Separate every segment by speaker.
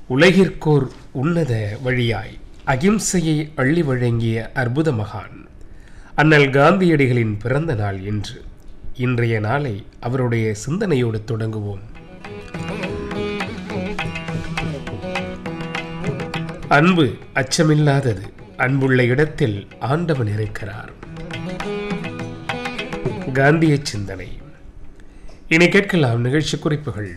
Speaker 1: உலகிற்கோர் உன்னத வழியாய் அகிம்சையை அள்ளி வழங்கிய அற்புத மகான் அண்ணல் காந்தியடிகளின் பிறந்த நாள் இன்று இன்றைய நாளை அவருடைய சிந்தனையோடு தொடங்குவோம் அன்பு அச்சமில்லாதது அன்புள்ள இடத்தில் ஆண்டவன் இருக்கிறார் காந்திய சிந்தனை இனி கேட்கலாம் நிகழ்ச்சி குறிப்புகள்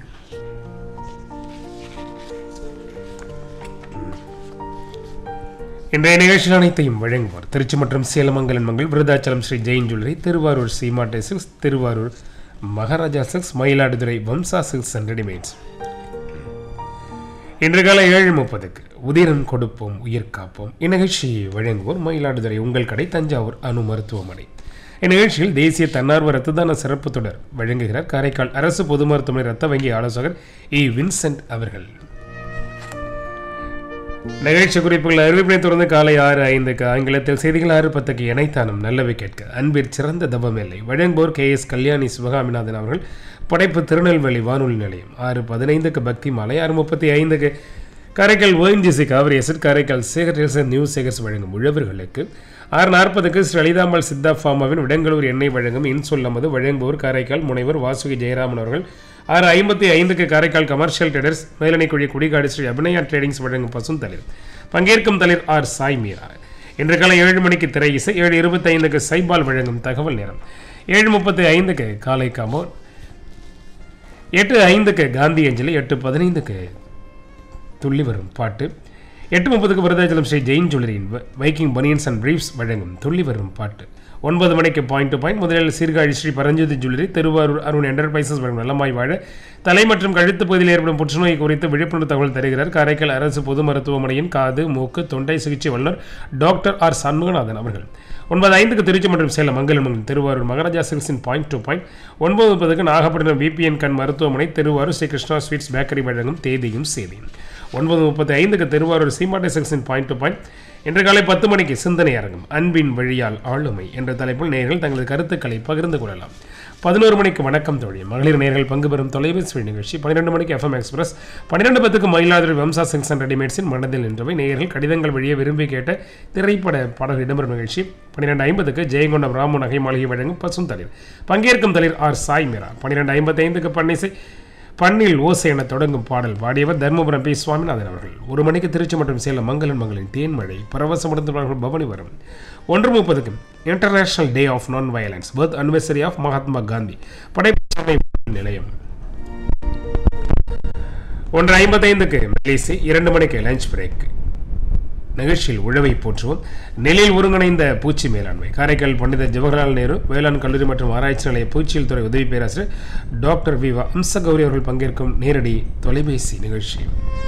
Speaker 1: இன்றைய நிகழ்ச்சிகள் அனைத்தையும் வழங்குவார் திருச்சி மற்றும் சேலமங்கலன் மங்கள் Virudhachalam Shri Jain jewellery Thiruvarur Seemattai silks Thiruvarur Maharaja silks Mayiladuthurai Vamsa silks and readymades இன்று காலை ஏழு முப்பதுக்கு உதிரம் கொடுப்போம் உயிர் காப்போம் இந்நிகழ்ச்சியை வழங்குவோர் மயிலாடுதுறை உங்கள் கடை தஞ்சாவூர் அணு மருத்துவமனை இந்நிகழ்ச்சியில் தேசிய தன்னார்வ ரத்த தான சிறப்பு தொடர் வழங்குகிறார் காரைக்கால் அரசு பொது மருத்துவமனை ரத்த வங்கி ஆலோசகர் இ வின்சென்ட் அவர்கள் நிகழ்ச்சி குறிப்புகள் அறிவிப்பினை தொடர்ந்து காலை ஆறு ஐந்துக்கு ஆங்கிலத்தில் செய்திகள் ஆறு பத்துக்கு இணைத்தானும் நல்லவை கேட்க அன்பிற் சிறந்த தபம் இல்லை வழங்குவோர் கே எஸ் கல்யாணி சிவகாமிநாதன் அவர்கள் படைப்பு திருநெல்வேலி வானொலி நிலையம் ஆறு பதினைந்துக்கு பக்தி மாலை ஆறு முப்பத்தி ஐந்துக்கு Karaikal ONGC Kaveri asset Karaikal Sekar news Sekars வழங்கும் உழவர்களுக்கு ஆறு நாற்பதுக்கு ஸ்ரீ லலிதாம்பாள் சித்தா ஃபார்மாவின் விடங்களூர் எண்ணெய் வழங்கும் இன்சொல் நமது வழங்குவோர் காரைக்கால் முனைவர் வாசுகி ஜெயராமன் அவர்கள் ஆறு ஐம்பத்தி ஐந்துக்கு Karaikal commercial traders Melanaikuzhi Kudikadu Shri Abhinaya tradings வழங்கும் பசும் தளிர் பங்கேற்கும் தளிர் ஆர் சாய் மீரா இன்று காலை ஏழு மணிக்கு திரை இசை ஏழு இருபத்தைந்துக்கு சைபால் வழங்கும் தகவல் நேரம் ஏழு முப்பத்தி ஐந்துக்கு காலை காமோ எட்டு ஐந்துக்கு காந்தி அஞ்சலி எட்டு பதினைந்துக்கு துள்ளி வரும் பாட்டு எட்டு முப்பதுக்கு விருதாச்சலம் ஸ்ரீ ஜெயின் ஜுவல்லரியின் வைக்கிங் பனியன்ஸ் அண்ட் பிரீஃப்ஸ் வழங்கும் துள்ளி வரும் பாட்டு ஒன்பது மணிக்கு பாயிண்ட் டு பாயிண்ட் முதலில் சீர்காழி ஸ்ரீ பரஞ்சோதி ஜுவல்லரி திருவாரூர் அருண் என்டர்பிரைசஸ் வழங்கும் நல்லமாய் வாழ தலை மற்றும் கழுத்து பகுதியில் ஏற்படும் புற்றுநோய் குறித்து விழிப்புணர்வு தகவல் தருகிறார் காரைக்கால் அரசு பொது மருத்துவமனையின் காது மூக்கு தொண்டை சிகிச்சை வல்லுநர் டாக்டர் ஆர் சண்முகநாதன் அவர்கள் ஒன்பது ஐந்துக்கு திருச்சி மற்றும் சேலம் மங்கலம் திருவாரூர் மகாராஜா சில்க்ஸின் பாயிண்ட் டு பாயிண்ட் ஒன்பது முப்பதுக்கு நாகப்பட்டினம் விபிஎன் கண் மருத்துவமனை திருவாரூர் ஸ்ரீ கிருஷ்ணா ஸ்வீட்ஸ் பேக்கரி வழங்கும் தேதியும் செய்தியும் ஒன்பது முப்பத்தி ஐந்துக்கு Thiruvarur Seemattai section point to point இன்று காலை பத்து மணிக்கு சிந்தனை அரங்கம் அன்பின் வழியால் ஆளுமை என்ற தலைப்பில் நேர்கள் தங்களது கருத்துக்களை பகிர்ந்து கொள்ளலாம் பதினோரு மணிக்கு வணக்கம் தோழி மகளிர் நேர்கள் பங்கு பெறும் தொலைபேசி நிகழ்ச்சி பன்னிரெண்டு மணிக்கு எஃப்எம் எக்ஸ்பிரஸ் பன்னிரெண்டு பத்துக்கு மயிலாடுதுறை வம்சா சிங்ஸ் அண்ட் ரெடிமேட்ஸின் மனதில் நின்றவை நேயர்கள் கடிதங்கள் வழியே விரும்பி கேட்ட திரைப்பட பாடல் இடம்பெறும் நிகழ்ச்சி பன்னிரெண்டு ஐம்பதுக்கு ஜெயங்கொண்டம் ராமு நகை மாளிகை வழங்கும் பசும் தளிர் பங்கேற்கும் தளிர் ஆர் சாய் மீரா பன்னிரெண்டு ஐம்பத்தைந்துக்கு பன்னிசை பண்ணில் ஓசை என தொடங்கும் பாடல் பாடியவர் தர்மபுரம் பி சுவாமிநாதன் அவர்கள் ஒரு மணிக்கு திருச்சி மற்றும் சேலம் மங்களன் மங்களின் தேன்மழை பரவசமடைந்தவர்கள் பவனி வரும் ஒன்று முப்பதுக்கு international day of non violence birth anniversary of Mahatma Gandhi படைப்பு நிலையம் ஒன்று ஐம்பத்தைந்துக்கு மெலிசி இரண்டு மணிக்கு லஞ்ச் பிரேக் நிகழ்ச்சியில் உழவை போற்றுவோம் நெல்லில் ஒருங்கிணைந்த பூச்சி மேலாண்மை காரைக்கால் பண்டித ஜவஹர்லால் நேரு வேளாண் கல்லூரி மற்றும் ஆராய்ச்சி நிலைய பூச்சியல் துறை உதவி பேராசிரியர் டாக்டர் வி அம்சகௌரி அவர்கள் பங்கேற்கும் நேரடி தொலைபேசி நிகழ்ச்சி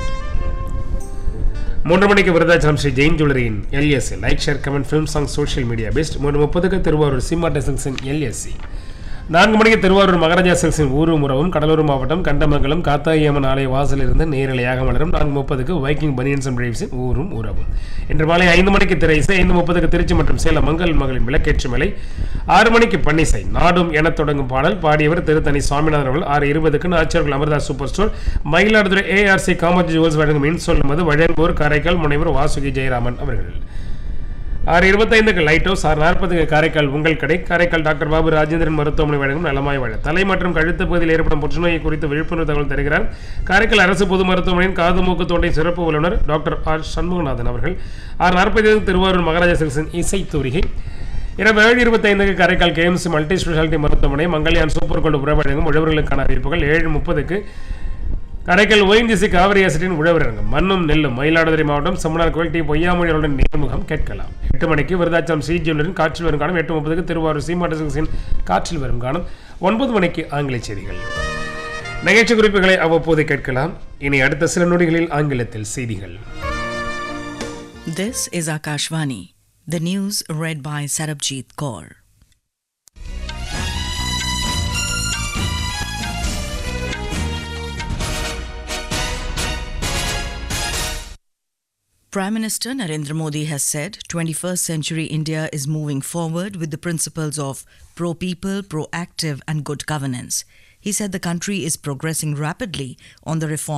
Speaker 1: மூன்று மணிக்கு விருதாச்சலம் ஸ்ரீ ஜெயின் ஜுவல்லரியின் LSC like share comment film song social media best மூன்று முப்பதுக்கு திருவாரூர் சிம்மா டெசன்ஸின் எல்எஸ்சி நான்கு மணிக்கு திருவாரூர் மகாராஜா சில்க்ஸின் ஊரும் உறவும் கடலூர் மாவட்டம் கண்டமங்கலம் காத்தாயம்மன் ஆலய வாசலிருந்து நேரலையாக மலரும் நான்கு முப்பதுக்கு வைக்கிங் பனியன்ஸ் அண்ட் பிரேவ்ஸின் ஊரும் உறவும் இன்று மாலை ஐந்து மணிக்கு திரை இசை ஐந்து முப்பதுக்கு திருச்சி மற்றும் சேலம் மங்கள் மகளின் விளக்கேற்று மேலை ஆறு மணிக்கு பன்னிசை நாடும் என தொடங்கும் பாடல் பாடியவர் திருத்தணி சுவாமிநாதன் அவர்கள் ஆறு இருபதுக்கு நாச்சியர்கள் Amardas super store Mayiladuthurai ARC Kamaraj jewels வழங்கும் இன்சொல் மது வழங்குவோர் காரைக்கால் முனைவர் வாசுகி ஜெயராமன் அவர்கள் ஆறு இருபத்தைந்துக்கு லைட் ஹவுஸ் ஆறு நாற்பதுக்கு காரைக்கால் உங்கள் கடை காரைக்கால் டாக்டர் பாபு ராஜேந்திரன் மருத்துவமனை வழங்கும் நலமாய் வாழ தலை மற்றும் கழுத்து பகுதியில் ஏற்படும் புற்றுநோயை குறித்து விழிப்புணர்வு தகவல் தருகிறார் காரைக்கால் அரசு பொது மருத்துவமனையின் காது மூக்கு தொண்டை சிறப்பு வல்லுநர் டாக்டர் ஆர் சண்முகநாதன் அவர்கள் ஆறு நாற்பது திருவாரூர் மகாராஜா சிகிச்சன் இசை தூரிகை இரவு ஏழு இருபத்தைந்துக்கு காரைக்கால் கேஎம்சி மல்டி ஸ்பெஷாலிட்டி மருத்துவமனை மங்கள்யான் சூப்பர் கோல்டு உறவு வழங்கும் உழவர்களுக்கான அறிவிப்புகள் ஏழு முப்பதுக்கு காரைக்கால் ஓஎன்ஜிசி காவிரி அசட்டின் உழவரங்கம் மண்ணும் நெல்லும் மயிலாடுதுறை மாவட்டம் சமணர் கோயில் டி பொய்யாமொழிகளுடன் நேர்முகம் கேட்கலாம் எட்டு மணிக்கு விருதாச்சலம் சி ஜுவலரின் காற்றில் வரும் காலம் எட்டு முப்பதுக்கு திருவாரூர் சீமாட்டசின் காற்றில் வரும் காலம் ஒன்பது மணிக்கு ஆங்கில செய்திகள் நிகழ்ச்சி குறிப்புகளை அவ்வப்போது கேட்கலாம் இனி அடுத்த சில நொடிகளில் ஆங்கிலத்தில் செய்திகள்
Speaker 2: This is Akashvani. The news read by Sarabjit Kaur. Prime Minister Narendra Modi has said 21st century India is moving forward with the principles of pro people, proactive, and good governance. He said the country is progressing rapidly on the reform